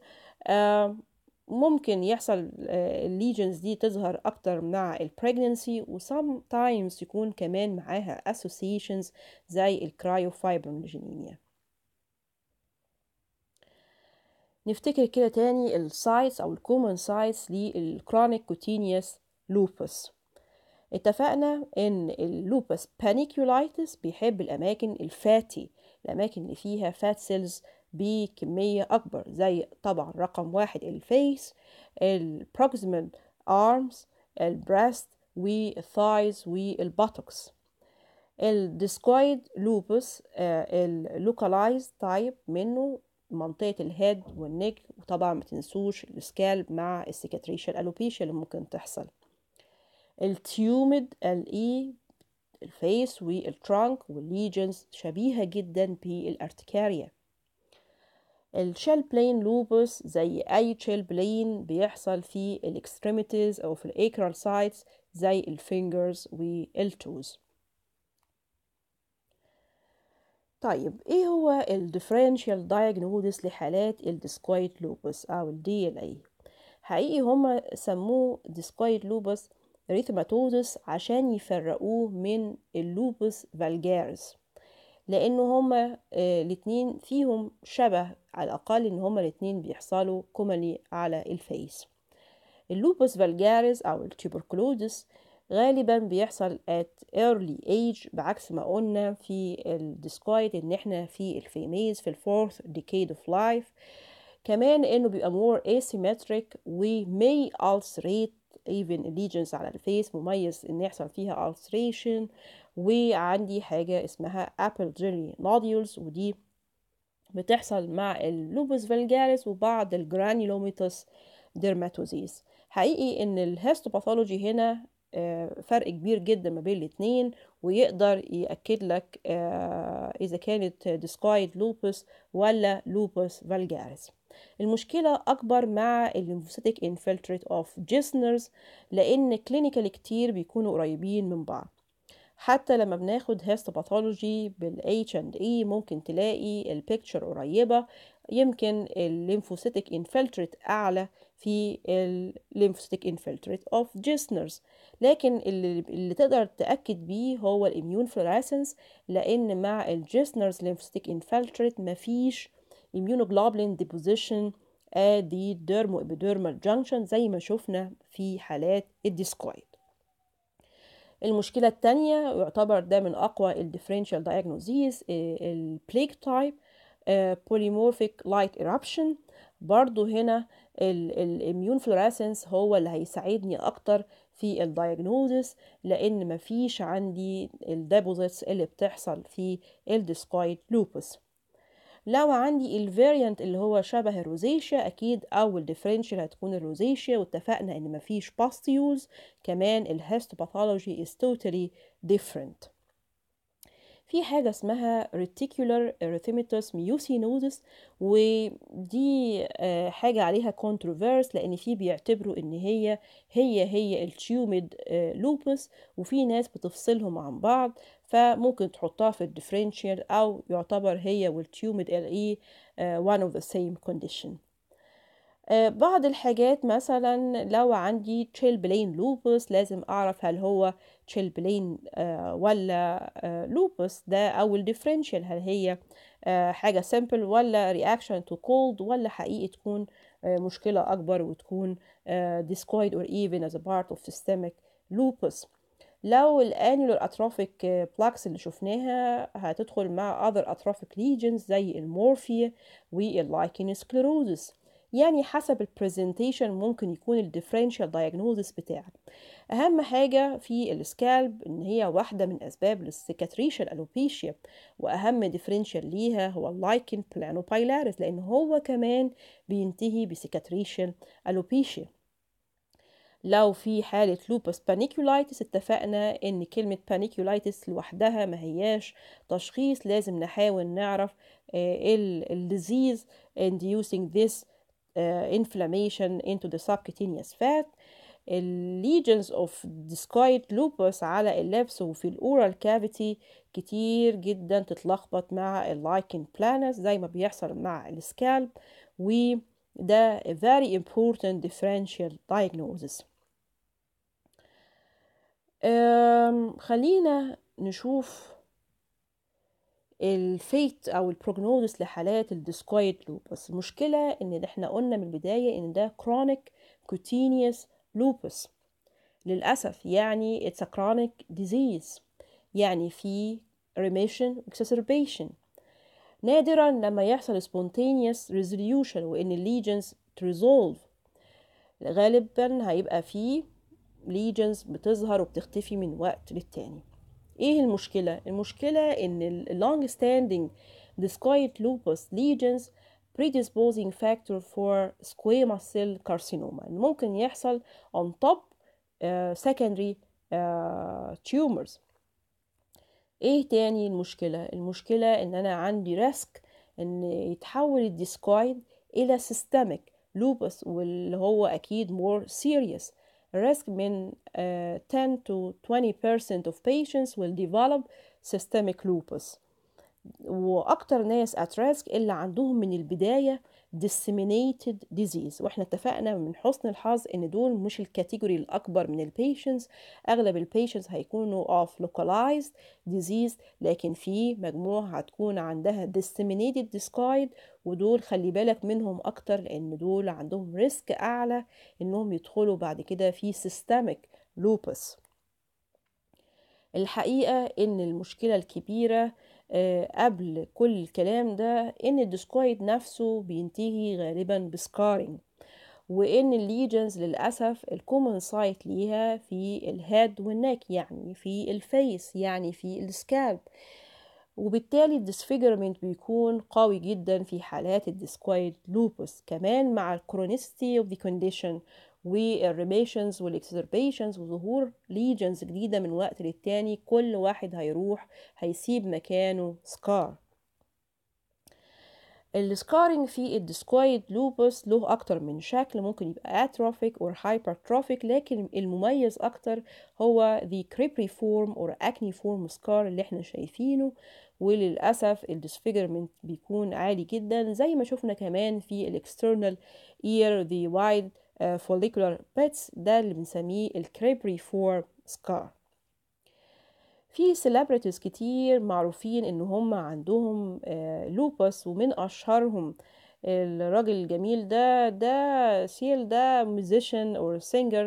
ممكن يحصل الليجنز دي تظهر اكتر مع البريجننسي وسام تايمز يكون كمان معاها associations زي الكرايوفايبرونجينيميا نفتكر كده تاني السايتس او الكومن سايتس للكرونيك كوتينيوس لوبس اتفقنا ان اللوبس بانيكيولايتس بيحب الاماكن الفاتي الاماكن اللي فيها فات سيلز بكمية أكبر زي طبعا رقم واحد الفيس البروكسيمال arms البريست والثايز والباتوكس الديسكويد لوبس اللوكالايز تايب منه منطقة الهيد والنك وطبعا ما تنسوش السكالب مع السيكاتريشن الالوبيشيا اللي ممكن تحصل التيوميد الاي الفيس والترانك والليجنز شبيهة جدا بالارتكاريا الشيل بلين لوبس زي اي شيل بلين بيحصل في الاكستريميتيز او في الاكرال سايتس زي الفينجرز والتوز طيب ايه هو الديفرنشال دايجنوزس لحالات الديسكويد لوبس او الدي ال اي حقيقي هما سموه ديسكويد لوبس ريثماتوزس عشان يفرقوه من اللوبس فالجارس لان هما آه الاتنين فيهم شبه على الاقل ان هما الاتنين بيحصلوا كومنلي على الفيس اللوبوس فالجاريس او التوبركلوزس غالبا بيحصل at early age بعكس ما قلنا في الديسكويد ان احنا في الفيميز في الفورث decade of life كمان انه بيبقى more asymmetric و may ulcerate even lesions على الفيس مميز ان يحصل فيها ulceration وعندي حاجة اسمها apple jelly nodules ودي بتحصل مع اللوبوس فالجاريس وبعض الجرانيلوميتوس ديرماتوزيس حقيقي ان الهيستوباثولوجي هنا فرق كبير جدا ما بين الاتنين ويقدر يأكد لك إذا كانت ديسكويد لوبوس ولا لوبوس فالجاريس المشكلة أكبر مع الليمفوسيتك انفلتريت اوف جيسنرز لأن كلينيكال كتير بيكونوا قريبين من بعض حتى لما بناخد هيستوباثولوجي بال H&E ممكن تلاقي البيكتشر قريبة يمكن الليمفوسيتك انفلتريت أعلى في الليمفوسيتك انفلتريت اوف جيسنرز لكن اللي, اللي تقدر تأكد بيه هو الاميون فلوريسنس لأن مع الجيسنرز ليمفوسيتك انفلتريت مفيش immunoglobulin deposition at the dermoepidermal junction زي ما شفنا في حالات الديسكويد المشكلة التانية يعتبر ده من أقوى الديفرنشال diagnoses البليك تايب polymorphic light eruption برضو هنا الاميون فلوريسنس هو اللي هيساعدني اكتر في الدايجنوزس لان مفيش عندي الديبوزيتس اللي بتحصل في الديسكويد لوبس لو عندي الفاريانت اللي هو شبه الروزيشيا اكيد اول ديفرنشال هتكون الروزيشيا واتفقنا ان مفيش باستيولز كمان الهيستوباثولوجي is totally different في حاجة اسمها reticular erythematous mucinosis ودي حاجة عليها controversy لأن في بيعتبروا إن هي هي هي التيوميد لوبس وفي ناس بتفصلهم عن بعض فممكن تحطها في الديفرنشال أو يعتبر هي والتيوميد ال اي one of the same condition بعض الحاجات مثلا لو عندي تشيل بلين لوبس لازم اعرف هل هو تشيل بلين ولا لوبس ده او الديفرنشال هل هي حاجه سيمبل ولا رياكشن تو كولد ولا حقيقي تكون مشكله اكبر وتكون discoid or even as a part of systemic lupus لو الانيولر اتروفيك بلاكس اللي شفناها هتدخل مع other atrophic lesions زي المورفيا واللايكين سكليروزس يعني حسب البرزنتيشن ممكن يكون الديفرنشال دايجنوزس بتاعك اهم حاجه في السكالب ان هي واحده من اسباب للسيكاتريشال الوبيشيا واهم ديفرنشال ليها هو اللايكن بلانوبايلاريس لان هو كمان بينتهي بسيكاتريشال الوبيشيا لو في حالة لوبس بانيكولايتس اتفقنا ان كلمة بانيكولايتس لوحدها ما هياش تشخيص لازم نحاول نعرف الديزيز inducing this uh, inflammation into the subcutaneous fat legions of discoid lupus على اللبس وفي الأورال كافيتي كتير جدا تتلخبط مع اللايكن بلانس زي ما بيحصل مع السكالب وده very important differential diagnosis um, خلينا نشوف الفيت او البروجنوزس لحالات الديسكويد لوبس المشكله ان احنا قلنا من البدايه ان ده chronic cutaneous lupus للاسف يعني it's a chronic disease يعني في remission exacerbation نادرا لما يحصل spontaneous resolution وان الليجنز resolve غالبا هيبقى فيه legions بتظهر وبتختفي من وقت للتاني ايه المشكلة؟ المشكلة ان ال long standing discoid lupus lesions predisposing factor for squamous cell carcinoma ممكن يحصل on top uh, secondary uh, tumors ايه تاني المشكلة؟ المشكلة ان انا عندي ريسك ان يتحول الديسكويد الى systemic lupus واللي هو اكيد more serious risk من uh, 10 to 20% of patients will develop systemic lupus واكتر ناس at risk اللي عندهم من البداية disseminated disease واحنا اتفقنا من حسن الحظ ان دول مش الكاتيجوري الاكبر من البيشنتس اغلب البيشنتس هيكونوا of localized disease لكن في مجموعة هتكون عندها disseminated discoid ودول خلي بالك منهم اكتر لان دول عندهم ريسك اعلى انهم يدخلوا بعد كده في systemic lupus الحقيقة ان المشكلة الكبيرة قبل كل الكلام ده ان الديسكويد نفسه بينتهي غالبا بسكارينج وان الليجنز للاسف الكومن سايت ليها في الهيد والنك يعني في الفيس يعني في السكالب وبالتالي الديسفيجرمنت بيكون قوي جدا في حالات الديسكويد لوبس كمان مع الكرونيستي اوف ذا كونديشن والريميشنز والاكسربيشنز وظهور ليجنز جديدة من وقت للتاني كل واحد هيروح هيسيب مكانه سكار السكارينج في الديسكويد لوبس له أكتر من شكل ممكن يبقى atrophic or hypertrophic لكن المميز أكتر هو the cribriform or acneiform scar اللي احنا شايفينه وللأسف الديسفيجرمنت بيكون عالي جدا زي ما شفنا كمان في الاكسترنال ear the wide uh, follicular pets ده اللي بنسميه الكريبريفورم سكار في سيلبرتيز كتير معروفين ان هم عندهم لوبس ومن اشهرهم الراجل الجميل ده ده سيل ده ميوزيشن اور سينجر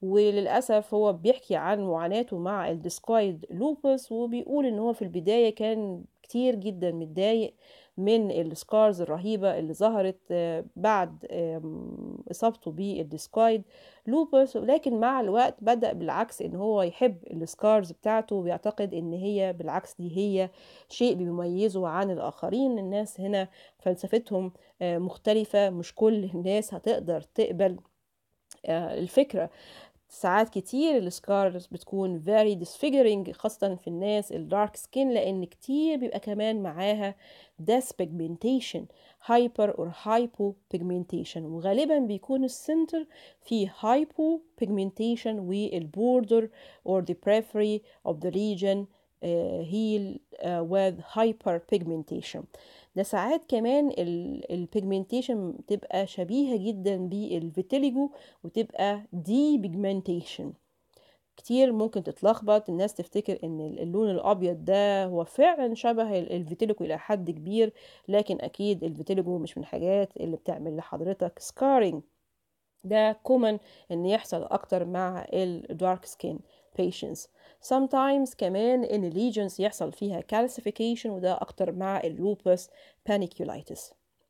وللأسف هو بيحكي عن معاناته مع الديسكويد لوبس وبيقول ان هو في البداية كان كتير جدا متضايق من السكارز الرهيبة اللي ظهرت بعد إصابته بالديسكويد لوبس لكن مع الوقت بدأ بالعكس إن هو يحب السكارز بتاعته ويعتقد إن هي بالعكس دي هي شيء بيميزه عن الآخرين الناس هنا فلسفتهم مختلفة مش كل الناس هتقدر تقبل الفكرة ساعات كتير السكارز بتكون very disfiguring خاصة في الناس الدارك سكين لأن كتير بيبقى كمان معاها dyspigmentation hyper or hypopigmentation وغالبا بيكون السنتر في hypopigmentation والبوردر or the periphery of the region uh, heal uh, with hyperpigmentation ده ساعات كمان البيجمنتيشن بتبقى شبيهة جدا بالفيتيليجو وتبقى دي بيجمنتيشن كتير ممكن تتلخبط الناس تفتكر ان اللون الابيض ده هو فعلا شبه الفيتيليجو الى حد كبير لكن اكيد الفيتيليجو مش من الحاجات اللي بتعمل لحضرتك سكارينج ده كومن ان يحصل اكتر مع الدارك سكين patients sometimes كمان ان lesions يحصل فيها calcification وده اكتر مع اللوبس paniculitis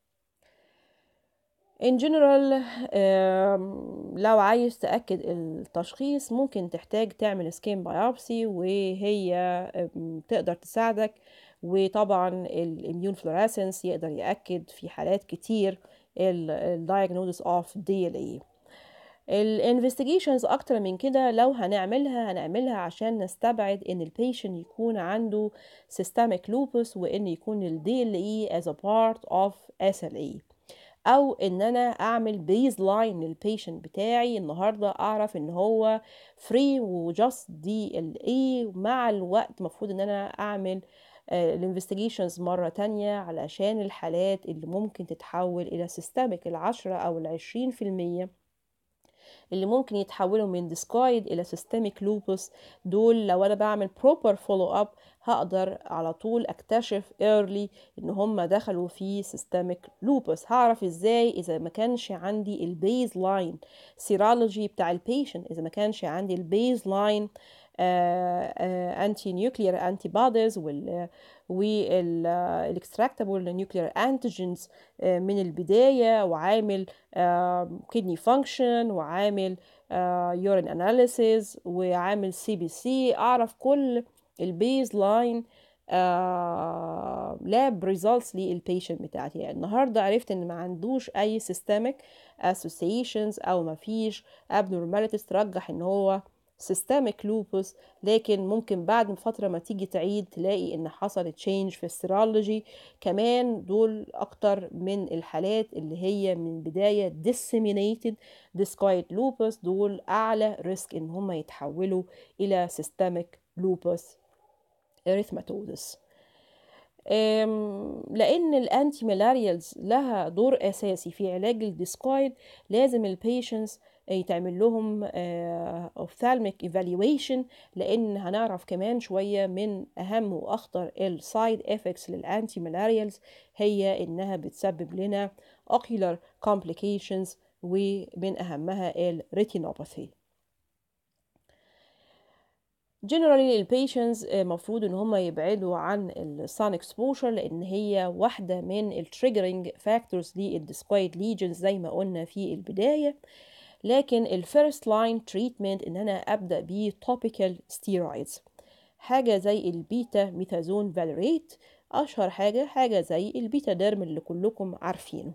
in general لو عايز تأكد التشخيص ممكن تحتاج تعمل سكين بايوبسي وهي تقدر تساعدك وطبعا الاميون فلوريسنس يقدر يأكد في حالات كتير الدايجنوزس اوف DLA الانفستيجيشنز اكتر من كده لو هنعملها هنعملها عشان نستبعد ان البيشنت يكون عنده systemic lupus وان يكون ال DLE as a part of SLE او ان انا اعمل بيز لاين للبيشنت بتاعي النهارده اعرف ان هو فري وجاست دي ال اي مع الوقت المفروض ان انا اعمل الانفستيجيشنز مرة تانية علشان الحالات اللي ممكن تتحول إلى سيستميك العشرة أو العشرين في المية اللي ممكن يتحولوا من ديسكويد الى سيستميك لوبس دول لو انا بعمل بروبر فولو اب هقدر على طول اكتشف early ان هم دخلوا في سيستميك لوبس هعرف ازاي اذا ما كانش عندي البيز لاين سيرولوجي بتاع البيشنت اذا ما كانش عندي البيز لاين انتي نيوكليير انتي بوديز وال والاكستراكتابل نيوكليير انتيجينز من البدايه وعامل كدني فانكشن وعامل يورين اناليسيز وعامل سي بي سي اعرف كل البيز لاين لاب ريزلتس للبيشنت بتاعتي يعني النهارده عرفت ان ما عندوش اي سيستميك اسوسيشنز او ما فيش abnormalities ترجح ان هو سيستميك لوبس لكن ممكن بعد فترة ما تيجي تعيد تلاقي ان حصل تشينج في السيرولوجي كمان دول اكتر من الحالات اللي هي من بداية disseminated discoid lupus دول اعلى ريسك ان هم يتحولوا الى systemic lupus erythematodes لان الانتي مالاريالز لها دور اساسي في علاج الديسكويد لازم البيشنتس يتعمل لهم ophthalmic evaluation لان هنعرف كمان شويه من اهم واخطر السايد افكتس للانتي مالاريالز هي انها بتسبب لنا ocular complications ومن اهمها الريتينوباثي generally البيشنز المفروض ان هم يبعدوا عن السان اكسبوجر لان هي واحده من التريجرنج فاكتورز للديسكويد ليجنز زي ما قلنا في البدايه لكن الفيرست لاين تريتمنت ان انا ابدا ب توبيكال ستيرويدز حاجه زي البيتا ميثازون فالوريت اشهر حاجه حاجه زي البيتا ديرم اللي كلكم عارفينه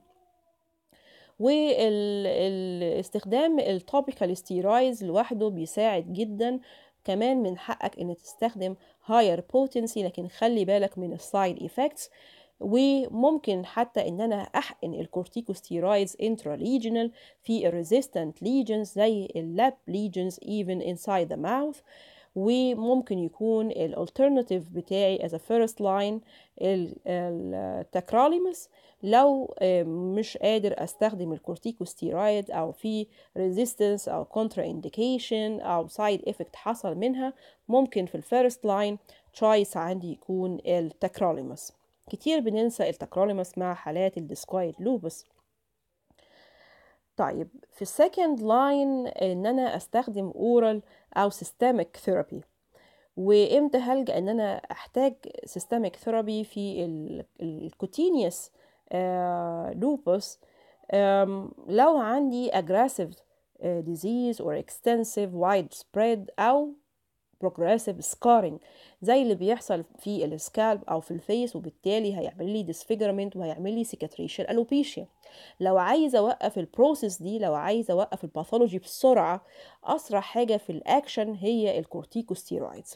والاستخدام التوبيكال ستيرويدز لوحده بيساعد جدا كمان من حقك ان تستخدم هاير بوتنسي لكن خلي بالك من السايد ايفكتس وممكن حتى ان انا احقن الكورتيكوستيرويدز انترا ليجنال في الريزيستنت ليجنز زي اللاب ليجنز even inside the mouth وممكن يكون الالترناتيف بتاعي as a first line التكراليمس لو مش قادر استخدم الكورتيكوستيرويد او في ريزيستنس او كونترا انديكيشن او سايد افكت حصل منها ممكن في الفيرست لاين تشويس عندي يكون التكراليمس كتير بننسى التكراليمس مع حالات الديسكويد لوبس طيب في السكند لاين ان انا استخدم اورال او سيستميك ثيرابي وامتى هلجا ان انا احتاج سيستميك ثيرابي في الكوتينيوس لوبوس لو عندي aggressive disease or extensive widespread او progressive scarring زي اللي بيحصل في السكالب او في الفيس وبالتالي هيعمل لي disfigurement وهيعمل لي cicatricial alopecia لو عايز اوقف البروسيس دي لو عايز اوقف الباثولوجي بسرعه اسرع حاجه في الاكشن هي الكورتيكوستيرويدز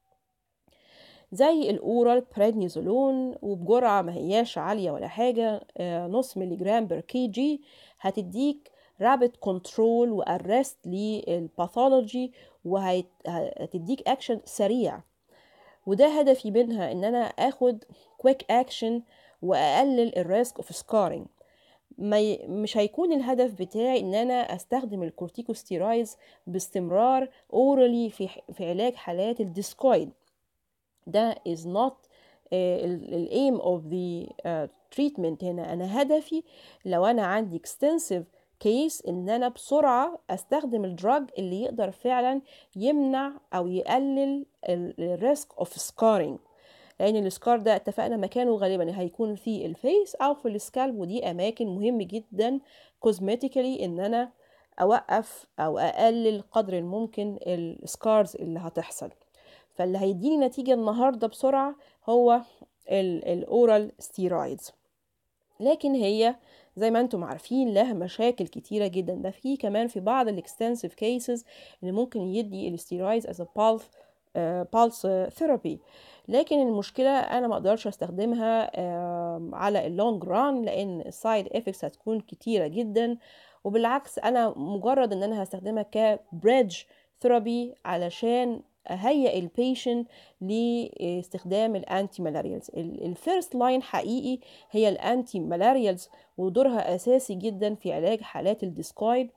زي الاورال بريدنيزولون وبجرعه ما هياش عاليه ولا حاجه نص ملي جرام بر كي جي هتديك رابid كنترول وارست للباثولوجي وهتديك اكشن سريع وده هدفي منها ان انا اخد كويك اكشن واقلل الريسك اوف سكارينج ما ي... مش هيكون الهدف بتاعي ان انا استخدم الكورتيكوستيرويدز باستمرار اورالي في في علاج حالات الديسكويد ده is not ال aim of the uh, treatment هنا انا هدفي لو انا عندي extensive كيس ان انا بسرعه استخدم الدراج اللي يقدر فعلا يمنع او يقلل الريسك اوف سكارينج لان السكار ده اتفقنا مكانه غالبا هيكون في الفيس او في السكالب ودي اماكن مهم جدا كوزمتيكالي ان انا اوقف او اقلل قدر الممكن السكارز اللي هتحصل فاللي هيديني نتيجه النهارده بسرعه هو الاورال ستيرويدز لكن هي زي ما انتم عارفين لها مشاكل كتيره جدا ده في كمان في بعض الاكستنسيف كيسز اللي ممكن يدي الستيرويدز از بالف بالس ثيرابي لكن المشكله انا ما اقدرش استخدمها uh, على اللونج ران لان السايد افكتس هتكون كتيره جدا وبالعكس انا مجرد ان انا هستخدمها كبريدج ثيرابي علشان اهيئ البيشنت لاستخدام الانتي مالاريالز الفيرست لاين حقيقي هي الانتي مالاريالز ودورها اساسي جدا في علاج حالات الديسكويد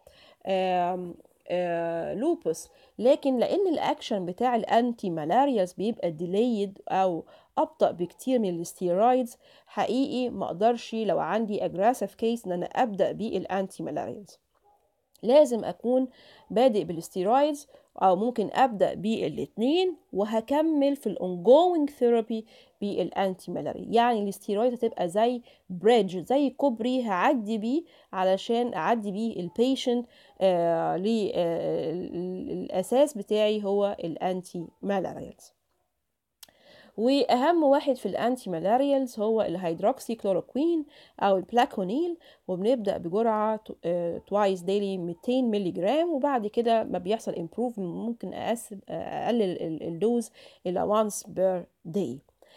لوبس لكن لان الاكشن بتاع الانتي مالاريالز بيبقى ديليد او ابطا بكتير من الستيرويدز حقيقي ما اقدرش لو عندي اجريسيف كيس ان انا ابدا بالانتي مالاريالز لازم اكون بادئ بالستيرويدز او ممكن ابدا بالاثنين وهكمل في الاونجوينج ثيرابي بالانتي مالاري يعني الاستيرويد هتبقى زي بريدج زي كوبري هعدي بيه علشان اعدي بيه البيشنت آه للاساس بتاعي هو الانتي مالاريالز واهم واحد في الانتي مالاريالز هو الهيدروكسي كلوروكوين او البلاكونيل وبنبدا بجرعه توايس ديلي 200 مللي جرام وبعد كده ما بيحصل امبروف ممكن اقسم اقلل الدوز الى وانس بير داي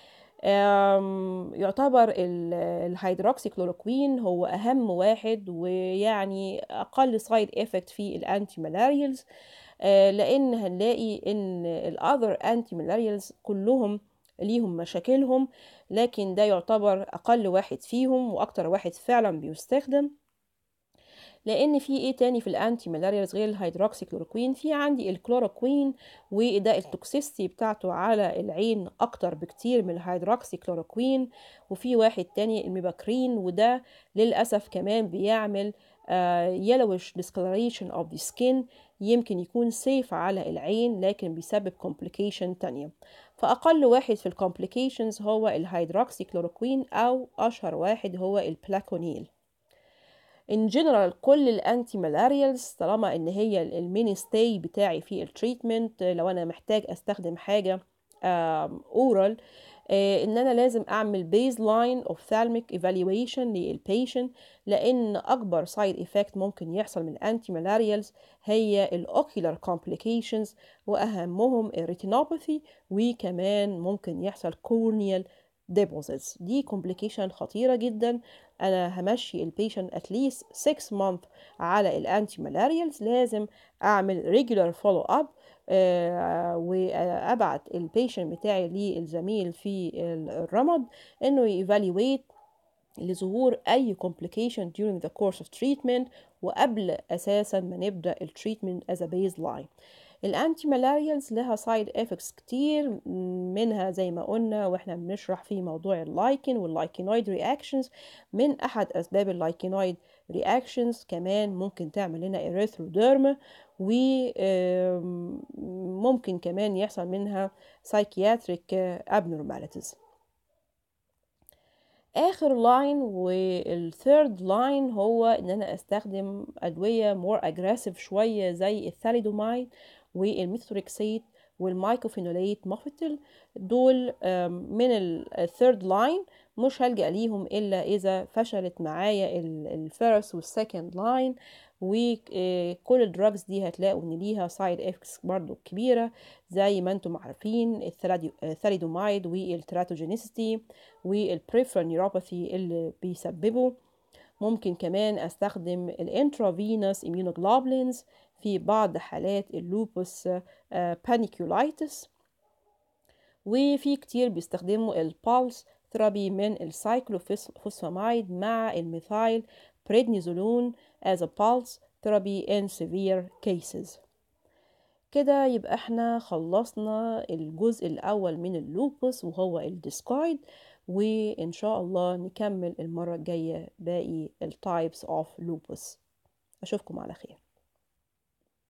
يعتبر الهيدروكسي كلوروكوين هو اهم واحد ويعني اقل سايد افكت في الانتي مالاريالز لان هنلاقي ان الاذر انتي مالاريالز كلهم ليهم مشاكلهم لكن ده يعتبر أقل واحد فيهم وأكتر واحد فعلا بيستخدم لان في ايه تاني في الانتي مالاريالز غير الهيدروكسي كلوروكوين في عندي الكلوروكوين وده التوكسيستي بتاعته على العين اكتر بكتير من الهيدروكسي كلوروكوين وفي واحد تاني الميباكرين وده للاسف كمان بيعمل yellowish discoloration of the skin يمكن يكون سيف على العين لكن بيسبب complication تانية فأقل واحد في الكومبليكيشنز هو الهيدروكسي كلوروكوين أو أشهر واحد هو البلاكونيل ان جنرال كل الانتي مالاريالز طالما ان هي الميني ستاي بتاعي في التريتمنت لو انا محتاج استخدم حاجه اورال ان انا لازم اعمل بيز لاين اوفثالميك ايفالويشن للبيشنت لان اكبر سايد افكت ممكن يحصل من الانتي مالاريالز هي الاوكيولار كومبليكيشنز واهمهم الريتينوباثي وكمان ممكن يحصل كورنيال deposits دي complication خطيرة جدا أنا همشي البيشنت at least 6 month على الانتي مالاريالز لازم أعمل regular follow up آه وأبعت البيشنت بتاعي للزميل في الرمد إنه evaluate لظهور أي complication during the course of treatment وقبل أساسا ما نبدأ التريتمنت as a baseline الانتي مالاريالز لها سايد افكتس كتير منها زي ما قلنا واحنا بنشرح في موضوع اللايكين واللايكينويد رياكشنز من احد اسباب اللايكينويد رياكشنز كمان ممكن تعمل لنا اريثروديرما وممكن كمان يحصل منها psychiatric abnormalities اخر لاين والثيرد لاين هو ان انا استخدم ادويه مور اجريسيف شويه زي الثاليدومايد والميثوركسيت والمايكوفينوليت مافيتل دول من الثيرد لاين مش هلجأ ليهم الا اذا فشلت معايا الفيرست والسكند لاين وكل الدراجز دي هتلاقوا ان ليها سايد افكتس برضو كبيره زي ما انتم عارفين الثاليدومايد والتراتوجينيسيتي والبريفرال نيوروباثي اللي بيسببوا ممكن كمان استخدم الانترافينوس immunoglobulins في بعض حالات اللوبوس بانيكولايتس وفي كتير بيستخدموا البالس ثيرابي من السايكلوفوسفامايد مع الميثايل بريدنيزولون as a pulse therapy in severe cases كده يبقى احنا خلصنا الجزء الأول من اللوبوس وهو الديسكايد وإن شاء الله نكمل المرة الجاية باقي التايبس اوف لوبوس أشوفكم على خير